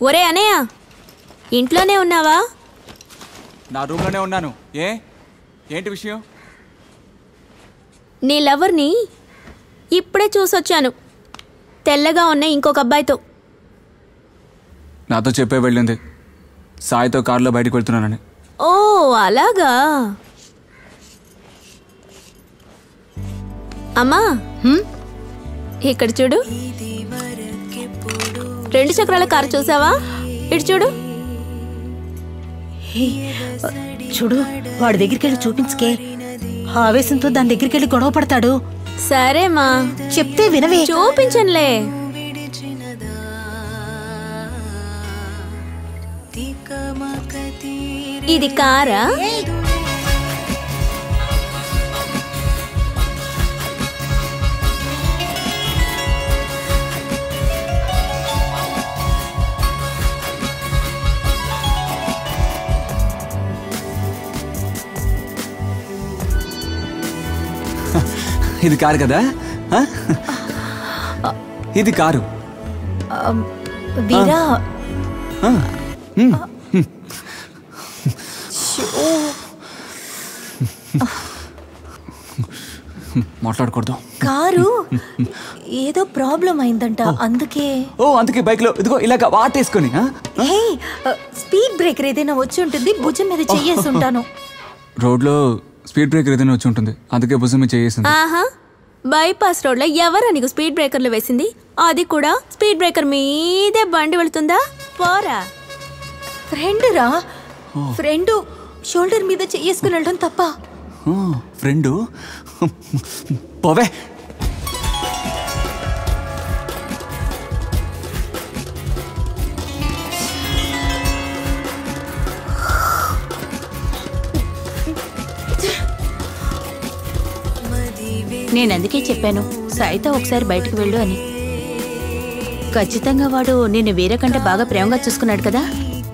ఒరే అనయ్య ఇంట్లోనే ఉన్నావా నా రూమ్లోనే ఉన్నాను ఏ ఏంటి విషయం నీ లవర్ని ఇప్పుడే చూసొచ్చాను తెల్లగా ఉన్న ఇంకొక అబ్బాయితో నాతో చెప్పే వెళ్ళింది సాయితో కారులో బయటకు వెళ్తున్నానని ఓ అలాగా అమ్మా ఇక్కడ చూడు రెండు చక్రాల కారు చూసావా ఇటు చూడు హే, చూడు వాడి దగ్గరికి వెళ్ళి చూపించుకే ఆవేశంతో దాని దగ్గరికి వెళ్ళి గొడవ పడతాడు సరేమా చెప్తే వినవే చూపించనులే ఇది కారా ఇది కారు కదా ఆ? ఇది కారు వీరా ఆ, ఉమ్, మాట్లాడకూడదు కారు ఏదో ప్రాబ్లం అయిందంట అందుకే ఓ అందుకే బైక్లో ఇదిగో ఇలాగ వాటేసుకొని ఆ? హే స్పీడ్ బ్రేకర్ ఏదైనా వచ్చి ఉంటుంది భుజం మీద చెయ్యేసి ఉంటాను రోడ్లో స్పీడ్ బ్రేకర్ ఏదైనా వచ్చి ఉంటుంది అందుకే భుజం మీద చేసింది ఆహా బైపాస్ రోడ్లో ఎవరా నీకు స్పీడ్ బ్రేకర్లు వేసింది అది కూడా స్పీడ్ బ్రేకర్ మీదే బండి వెళుతుందా పోరా ఫ్రెండ్ రా ఫ్రెండ్ షోల్డర్ మీద చెయ్యేసుకుని వెళ్ళడం తప్ప ఫ్రెండు పోవే నేను అందుకే చెప్పాను సాయితో ఒకసారి బయటకు వెళ్ళు అని ఖచ్చితంగా వాడు నిన్ను వేరే కంటే బాగా ప్రేమగా చూసుకున్నాడు కదా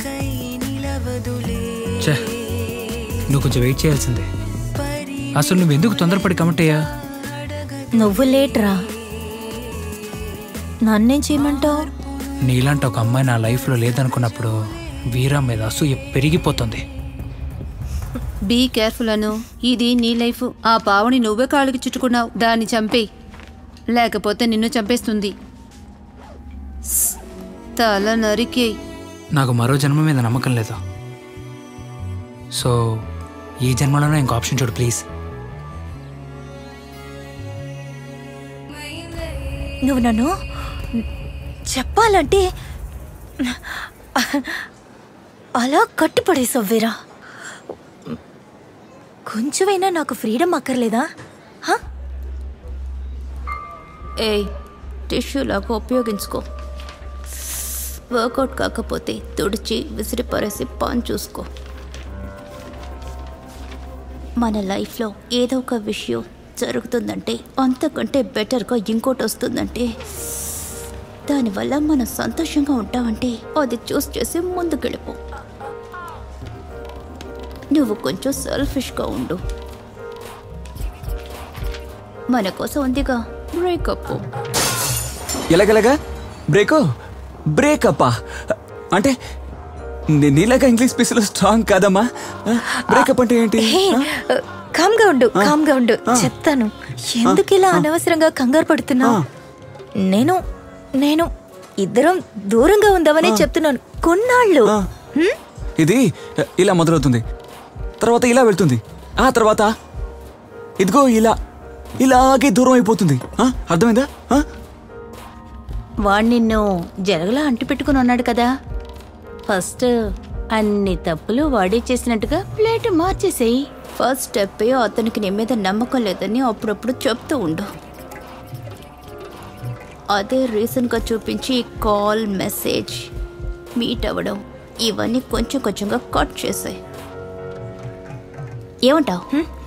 ఛే నువ్వు కొంచెం వెయిట్ చేయాల్సిందే అసలు నువ్వు ఎందుకు తొందరపడి కమిట్ అయ్యా నువ్వు లేట్రా నన్నేం చేయమంటావు నీలాంటి ఒక అమ్మాయి నా లైఫ్లో లేదనుకున్నప్పుడు వీరా మీద అసూయ పెరిగిపోతుంది బీ కేర్ఫుల్ అను ఇది నీ లైఫ్ ఆ పావుని నువ్వే కాళ్ళకి చుట్టుకున్నావు దాన్ని చంపేయి లేకపోతే నిన్ను చంపేస్తుంది స్, తల నరికేయ్ నాకు మరో జన్మ మీద నమ్మకం లేదు సో ఈ జన్మలోనే ఇంకో ఆప్షన్ చూడు ప్లీజ్ నువ్వు నన్ను చెప్పాలంటే అలా కట్టిపడేసావు వీరా కొంచెమైనా నాకు ఫ్రీడమ్ అక్కర్లేదా హ? ఏయ్ టిష్యూ లాగా ఉపయోగించుకో వర్కౌట్ కాకపోతే తుడిచి విసిరి పరేసి పాన్ చూసుకో మన లైఫ్లో ఏదో ఒక విషయం జరుగుతుందంటే అంతకంటే బెటర్గా ఇంకోటి వస్తుందంటే దానివల్ల మనం సంతోషంగా ఉంటామంటే అది చూస్ చేసి ముందుకెళ్ళిపో నువ్వు కొంచెం సెల్ఫిష్గా ఉండు మన కోసం ఉందిగా బ్రేకప్ ఎలాగెలాగా బ్రేకో బ్రేకప్పా అంటే నీ- నీలాగా ఇంగ్లీష్ స్పీచ్లో స్ట్రాంగ్ కాదమ్మా బ్రేకప్ అంటే ఏంటి హే, ఆ? కామ్గా ఉండు కామ్గా ఉండు చెప్తాను ఎందుకు ఇలా అనవసరంగా కంగారు పడుతున్నావు నేను నేను ఇద్దరం దూరంగా ఉందామని చెప్తున్నాను కొన్నాళ్ళు ఆ. ఇది ఇలా మొదలవుతుంది తర్వాత ఇలా వెళ్తుంది ఆ తర్వాత ఇదిగో ఇలా ఇలాగే దూరం అయిపోతుంది ఆ? అర్థమైందా ఆ? వాడు నిన్ను జరగలా అంటి పెట్టుకుని ఉన్నాడు కదా ఫస్ట్ అన్ని తప్పులు వాడే చేసినట్టుగా ప్లేట్ మార్చేసేయి ఫస్ట్ స్టెప్ అతనికి నీ మీద నమ్మకం లేదని అప్పుడప్పుడు చెప్తూ ఉండు అదే రీజన్గా చూపించి కాల్ మెసేజ్ మీట్ అవ్వడం ఇవన్నీ కొంచెం కొంచెంగా కట్ చేసాయి ఏమంటావు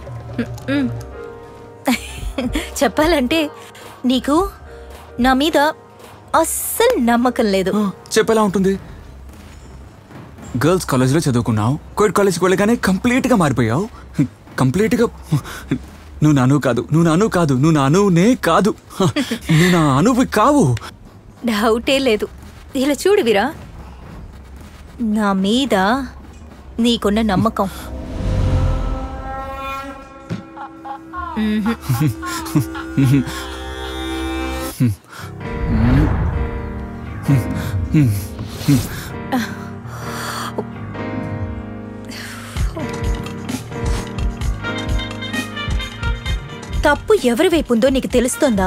చెప్పాలంటే నీకు నా మీద అస్సలు నమ్మకం లేదు ఆ, చెప్పేలా ఉంటుంది గర్ల్స్ కాలేజీలో చదువుకున్నావు కోయిడ్ కాలేజ్కి వెళ్ళగానే కంప్లీట్గా మారిపోయావు కంప్లీట్గా నువ్వు నా అనువు కాదు నువ్వు నా అనువు కాదు నువ్వు నా అనువునే కాదు హ, నువ్వు నా అనువు కావు డౌటే లేదు ఇలా చూడు వీరా నా మీద నీకున్న నమ్మకం తప్పు ఎవరి వైపు ఉందో నీకు తెలుస్తోందా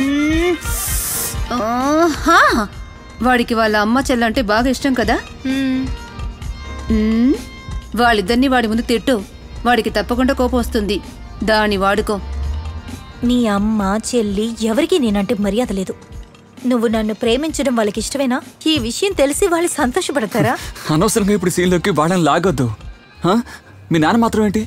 ఆహా! వాడికి వాళ్ళ అమ్మ చెల్లంటే బాగా ఇష్టం కదా మ్మ్. వాళ్ళిద్దరినీ వాడి ముందు తిట్టు వాడికి తప్పకుండా కోపం వస్తుంది దాన్ని వాడుకో మీ అమ్మ చెల్లి ఎవరికీ నేనంటే మర్యాద లేదు నువ్వు నన్ను ప్రేమించడం వాళ్ళకి ఇష్టమేనా ఈ విషయం తెలిసి వాళ్ళు సంతోషపడతారా అనవసరంగా ఇప్పుడు సీన్లోకి వాళ్ళని లాగొద్దు ఆ? మీ నాన్న మాత్రం ఏంటి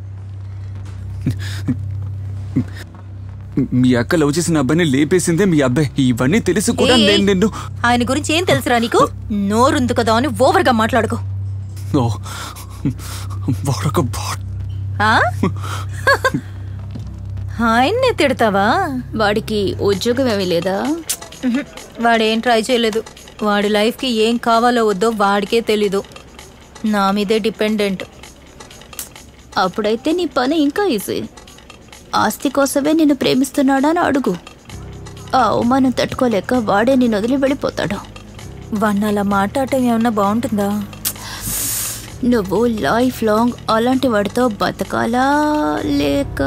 మీ అక్క లవ్ చేసిన అబ్బాయిని లేపేసిందే మీ అబ్బాయి ఇవన్నీ తెలిసి కూడా ఏయ్, నేను నిన్ను ఆయన గురించి ఏం తెలుసురా నీకు నోరుంది కదా అని ఓవర్గా మాట్లాడుకో ఓ వాడొక బాట్ ఆ? ఆయన్నే తిడతావా వాడికి ఉద్యోగం ఏమీ లేదా ఉహు, వాడేం ట్రై చేయలేదు వాడి లైఫ్కి ఏం కావాలో వద్దో వాడికే తెలీదు నా మీదే డిపెండెంట్ అప్పుడైతే నీ పని ఇంకా ఈజీ ఆస్తి కోసమే నిన్ను ప్రేమిస్తున్నాడా అని అడుగు ఆ అవమానం తట్టుకోలేక వాడే నిన్ను వదిలి వెళ్ళిపోతాడు వాడిని అలా మాట్లాడటం ఏమన్నా బాగుంటుందా నువ్వు లైఫ్ లాంగ్ అలాంటి వాడితో బతకాలా లేక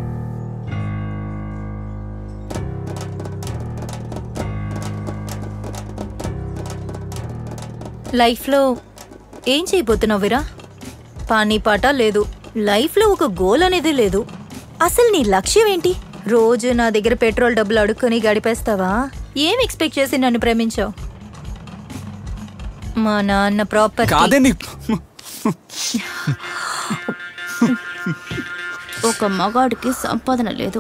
లైఫ్లో ఏం చేయబోతున్నావు వీరా పానీ పాట లేదు లైఫ్లో ఒక గోల్ అనేది లేదు అసలు నీ లక్ష్యం ఏంటి రోజు నా దగ్గర పెట్రోల్ డబ్బులు అడుక్కొని గడిపేస్తావా ఏం ఎక్స్పెక్ట్ చేసి నన్ను ప్రేమించావు మా నాన్న ప్రాపర్టీ కాదే నీ ఒక మగాడికి సంపాదన లేదు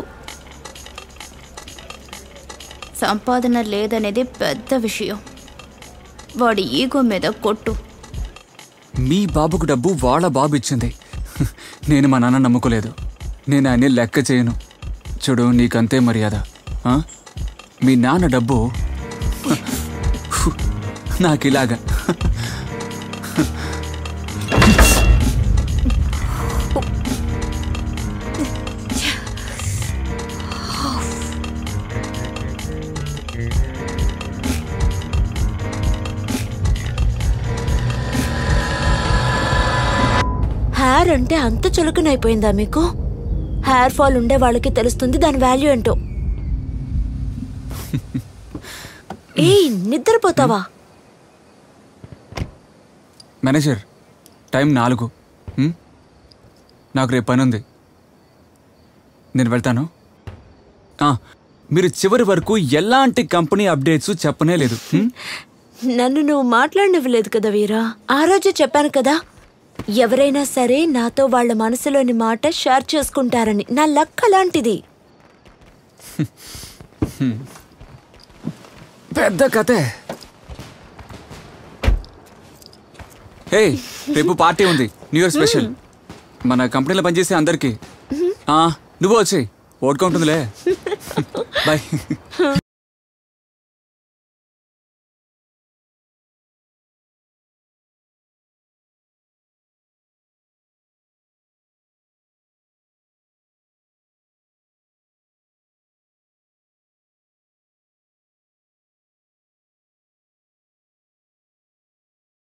సంపాదన లేదనేది పెద్ద విషయం వాడి ఈగో మీద కొట్టు మీ బాబుకు డబ్బు వాళ్ళ బాబు ఇచ్చింది నేను మా నాన్న నమ్ముకోలేదు నేను ఆయన్ని లెక్క చేయను చూడు నీకంతే మర్యాద ఆ? మీ నాన్న డబ్బు నాకు ఇలాగా హెయిర్ అంటే అంత చులకనైపోయిందా మీకు హెయిర్ ఫాల్ ఉండే వాళ్ళకి తెలుస్తుంది దాని వాల్యూ ఏంటో ఏ నిద్రపోతావా మేనేజర్ టైం నాలుగు ఉం? నాకు రేపు పని ఉంది నేను వెళ్తాను ఆ, మీరు చివరి వరకు ఎలాంటి కంపెనీ అప్డేట్స్ చెప్పనే లేదు ఉం? నన్ను నువ్వు మాట్లాడనివ్వలేదు కదా వీరా ఆ రోజే చెప్పాను కదా ఎవరైనా సరే నాతో వాళ్ళ మనసులోని మాట షేర్ చేసుకుంటారని నా లక్ అలాంటిది పెద్ద కథే హే రేపు పార్టీ ఉంది న్యూ ఇయర్ స్పెషల్ మన కంపెనీలో పనిచేసే అందరికి నువ్వు వచ్చి ఓట్ కౌంట్ ఉందిలే బాయ్